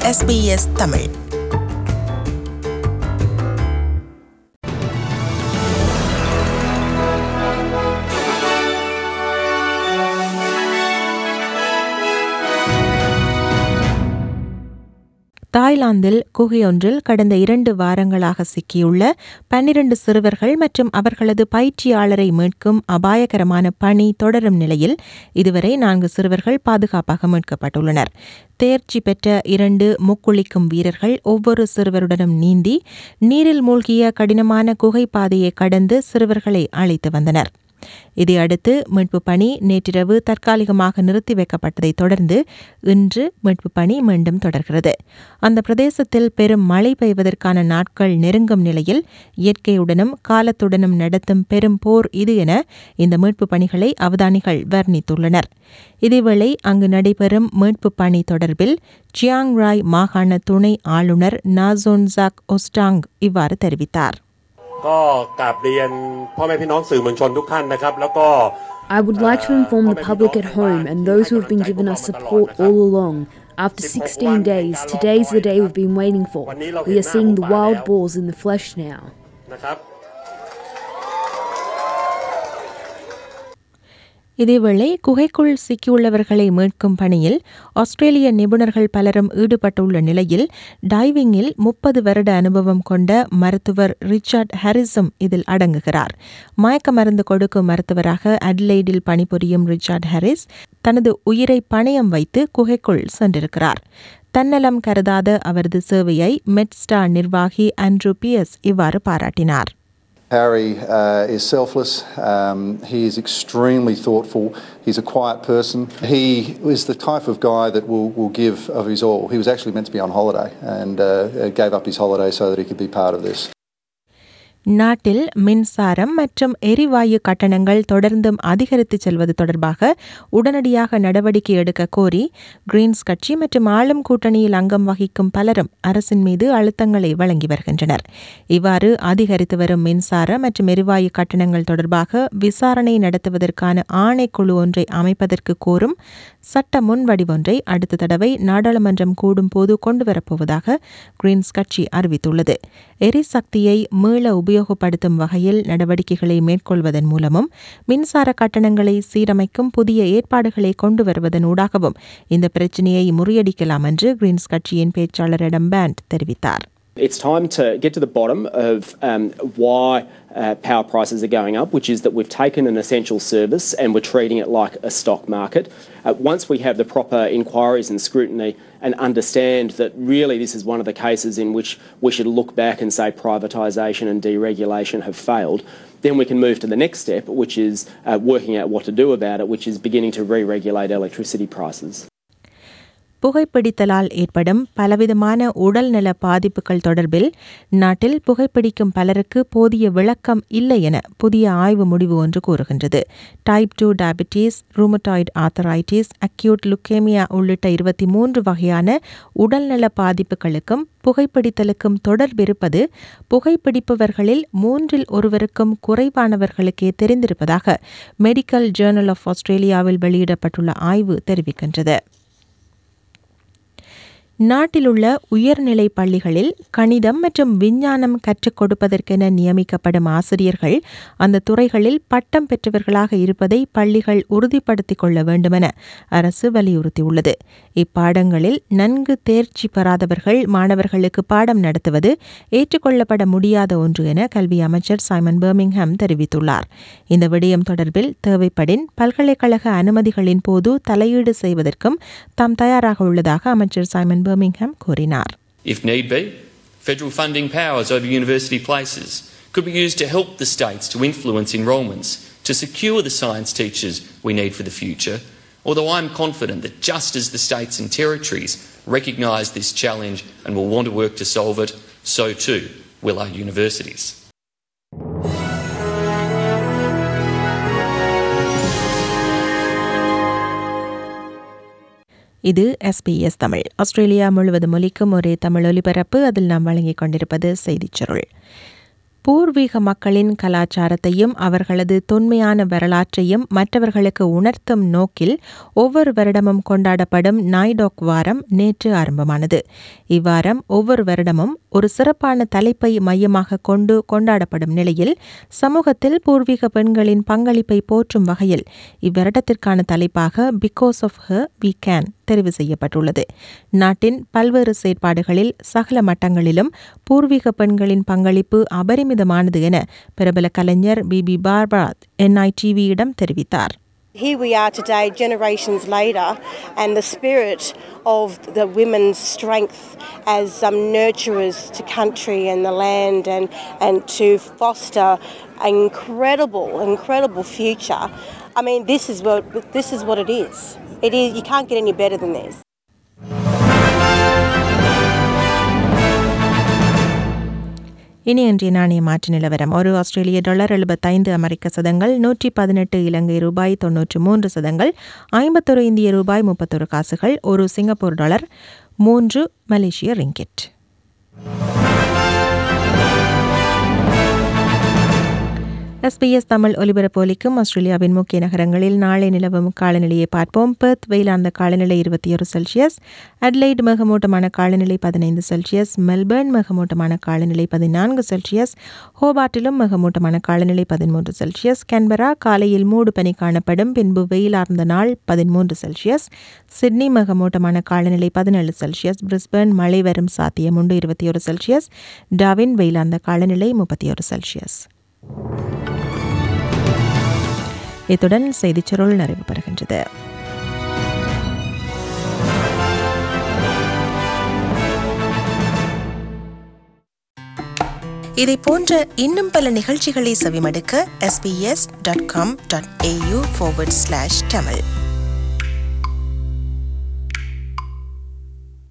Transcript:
SBS Tamil தாய்லாந்தில் குகையொன்றில் கடந்த இரண்டு வாரங்களாக சிக்கியுள்ள பன்னிரண்டு சிறுவர்கள் மற்றும் அவர்களது பயிற்சியாளரை மீட்கும் அபாயகரமான பணி தொடரும் நிலையில் இதுவரை நான்கு சிறுவர்கள் பாதுகாப்பாக மீட்கப்பட்டுள்ளனர் தேர்ச்சி பெற்ற இரண்டு முக்குளிக்கும் வீரர்கள் ஒவ்வொரு சிறுவருடனும் நீந்தி நீரில் மூழ்கிய கடினமான குகை பாதையை கடந்து சிறுவர்களை அழைத்து வந்தனர் இதையடுத்து மீட்பு பணி நேற்றிரவு தற்காலிகமாக நிறுத்தி வைக்கப்பட்டதைத் தொடர்ந்து இன்று மீட்பு பணி மீண்டும் தொடர்கிறது அந்த பிரதேசத்தில் பெரும் மழை பெய்வதற்கான நாட்கள் நெருங்கும் நிலையில் இயற்கையுடனும் காலத்துடனும் நடத்தும் பெரும் போர் இது என இந்த மீட்பு பணிகளை அவதானிகள் வர்ணித்துள்ளனர் இதேவேளை அங்கு நடைபெறும் மீட்பு பணி தொடர்பில் சியாங் ராய் மாகாண துணை ஆளுநர் நாசோன்சாக் ஒஸ்டாங் இவ்வாறு தெரிவித்தார் ก็กราบเรียนพ่อแม่พี่น้องสื่อมวลชนทุกท่านนะครับ แล้วก็ I would like to inform the public at home and those who have been giving us support all along. After 16 days, today's the day we've been waiting for. We are seeing the wild boars in the flesh now. นะครับ இதேவேளை குகைக்குள் சிக்கியுள்ளவர்களை மீட்கும் பணியில் ஆஸ்திரேலிய நிபுணர்கள் பலரும் ஈடுபட்டுள்ள நிலையில் டைவிங்கில் முப்பது வருட அனுபவம் கொண்ட மருத்துவர் ரிச்சர்ட் ஹாரிஸும் இதில் அடங்குகிறார் மயக்க மருந்து கொடுக்கும் மருத்துவராக அட்லைடில் பணிபுரியும் ரிச்சர்ட் ஹாரிஸ் தனது உயிரை பணயம் வைத்து குகைக்குள் சென்றிருக்கிறார் தன்னலம் கருதாத அவரது சேவையை மெட்ஸ்டா நிர்வாகி ஆண்ட்ரூ பியர்ஸ் இவ்வாறு பாராட்டினார் Harry uh, is selfless. Um, he is extremely thoughtful. He's a quiet person. He is the type of guy that will, will give of his all. He was actually meant to be on holiday and uh, gave up his holiday so that he could be part of this. நாட்டில் மின்சாரம் மற்றும் எரிவாயு கட்டணங்கள் தொடர்ந்தும் அதிகரித்து செல்வது தொடர்பாக உடனடியாக நடவடிக்கை எடுக்க கோரி கிரீன்ஸ் கட்சி மற்றும் ஆளும் கூட்டணியில் அங்கம் வகிக்கும் பலரும் அரசின் மீது அழுத்தங்களை வழங்கி வருகின்றனர் இவ்வாறு அதிகரித்து வரும் மின்சார மற்றும் எரிவாயு கட்டணங்கள் தொடர்பாக விசாரணை நடத்துவதற்கான ஆணைக்குழு ஒன்றை அமைப்பதற்கு கோரும் சட்ட முன்வடிவொன்றை அடுத்த தடவை நாடாளுமன்றம் கூடும் போது கொண்டுவரப்போவதாக கிரீன்ஸ் கட்சி அறிவித்துள்ளது எரிசக்தியை மீள உபயோகப்படுத்தும் வகையில் நடவடிக்கைகளை மேற்கொள்வதன் மூலமும் மின்சார கட்டணங்களை சீரமைக்கும் புதிய ஏற்பாடுகளை கொண்டு வருவதனூடாகவும் இந்த பிரச்சினையை முறியடிக்கலாம் என்று கிரீன்ஸ் கட்சியின் பேச்சாளரிடம் பேண்ட் தெரிவித்தார் It's time to get to the bottom of um, why uh, power prices are going up, which is that we've taken an essential service and we're treating it like a stock market. Uh, once we have the proper inquiries and scrutiny and understand that really this is one of the cases in which we should look back and say privatisation and deregulation have failed, then we can move to the next step, which is uh, working out what to do about it, which is beginning to re regulate electricity prices. புகைப்பிடித்தலால் ஏற்படும் பலவிதமான உடல்நல பாதிப்புகள் தொடர்பில் நாட்டில் புகைப்பிடிக்கும் பலருக்கு போதிய விளக்கம் இல்லை என புதிய ஆய்வு முடிவு ஒன்று கூறுகின்றது type two diabetes rheumatoid arthritis acute leukaemia உள்ளிட்ட இருபத்தி மூன்று வகையான உடல்நல பாதிப்புகளுக்கும் புகைப்பிடித்தலுக்கும் தொடர்பிருப்பது புகைப்பிடிப்பவர்களில் மூன்றில் ஒருவருக்கும் குறைவானவர்களுக்கே தெரிந்திருப்பதாக மெடிக்கல் ஜேர்னல் ஆஃப் ஆஸ்திரேலியாவில் வெளியிடப்பட்டுள்ள ஆய்வு தெரிவிக்கின்றது நாட்டிலுள்ள உயர்நிலை பள்ளிகளில் கணிதம் மற்றும் விஞ்ஞானம் கற்றுக் கொடுப்பதற்கென நியமிக்கப்படும் ஆசிரியர்கள் அந்த துறைகளில் பட்டம் பெற்றவர்களாக இருப்பதை பள்ளிகள் உறுதிப்படுத்திக் கொள்ள வேண்டுமென அரசு வலியுறுத்தியுள்ளது இப்பாடங்களில் நன்கு தேர்ச்சி பெறாதவர்கள் மாணவர்களுக்கு பாடம் நடத்துவது ஏற்றுக்கொள்ளப்பட முடியாத ஒன்று என கல்வி அமைச்சர் சைமன் பர்மிங்ஹாம் தெரிவித்துள்ளார் இந்த விடயம் தொடர்பில் தேவைப்படின் பல்கலைக்கழக அனுமதிகளின் போது தலையீடு செய்வதற்கும் தாம் தயாராக உள்ளதாக அமைச்சர் சைமன் பர்மிங்ஹாம் கூறினார் If need be, federal funding powers over university places could be used to help the states to influence enrolments to secure the science teachers we need for the future. Although I'm confident that just as the states and territories recognise this challenge and will want to work to solve it, so too will our universities. இது SBS Tamil Australia முழுவதும் ஒலிக்கும் ஒரே தமிழ் ஒலிபரப்பு அதில் நாம் வழங்கிக் கொண்டிருப்பது செய்திச் சுருள் பூர்வீக மக்களின் கலாச்சாரத்தையும் அவர்களது தொன்மையான வரலாற்றையும் மற்றவர்களுக்கு உணர்த்தும் நோக்கில் ஒவ்வொரு வருடமும் கொண்டாடப்படும் நாய்டாக் வாரம் நேற்று ஆரம்பமானது இவ்வாரம் ஒவ்வொரு வருடமும் ஒரு சிறப்பான தலைப்பை மையமாக கொண்டு கொண்டாடப்படும் நிலையில் சமூகத்தில் பூர்வீக பெண்களின் பங்களிப்பை போற்றும் வகையில் இவ்வருடத்திற்கான தலைப்பாக because of her we can தெரிவு செய்யப்பட்டுள்ளது நாட்டின் பல்வேறு செயற்பாடுகளில் சகல மட்டங்களிலும் பூர்வீக பெண்களின் பங்களிப்பு அபரிமிதமானது என பிரபல கலைஞர் பிபி பார்பராத் என்ஐடிவியிடம் தெரிவித்தார் Here we are today, generations later, and the spirit of the women's strength as um, nurturers to country and the land and, and to foster an incredible, incredible future. I mean, this is what, this is what it is. It is. You can't get any better than this. இனி இன்றைய நாணய மாற்று நிலவரம் ஒரு ஆஸ்திரேலிய dollar எழுபத்தைந்து அமெரிக்க சதங்கள் நூற்றி பதினெட்டு இலங்கை ரூபாய் தொன்னூற்று மூன்று சதங்கள் ஐம்பத்தொரு இந்திய ரூபாய் முப்பத்தொரு காசுகள் ஒரு சிங்கப்பூர் டாலர் மூன்று மலேசிய ரிங்கெட் எஸ்பிஎஸ் தமிழ் ஒலிபரப்பொலிக்கும் ஆஸ்திரேலியாவின் முக்கிய நகரங்களில் நாளை நிலவும் காலநிலையை பார்ப்போம் பெர்த் வெயிலார்ந்த காலநிலை இருபத்தி ஒரு செல்சியஸ் அட்லைட் மிகமூட்டமான காலநிலை பதினைந்து செல்சியஸ் மெல்பர்ன் மிகமூட்டமான காலநிலை பதினான்கு செல்சியஸ் ஹோபார்ட்டிலும் மிகமூட்டமான காலநிலை பதிமூன்று செல்சியஸ் கேன்பரா காலையில் மூடு பனி காணப்படும் பின்பு வெயிலார்ந்த நாள் பதிமூன்று செல்சியஸ் சிட்னி மிகமூட்டமான காலநிலை பதினேழு செல்சியஸ் பிரிஸ்பர்ன் மழை வரும் சாத்தியம் உண்டு இருபத்தி ஒரு செல்சியஸ் டாவின் வெயிலார்ந்த காலநிலை முப்பத்தி ஒரு செல்சியஸ் இத்துடன் செய்திச் சுருள் நிறைவு பெறுகின்றது இதை போன்ற இன்னும் பல நிகழ்ச்சிகளை செவிமடுக்க sbs.com.au forward slash tamil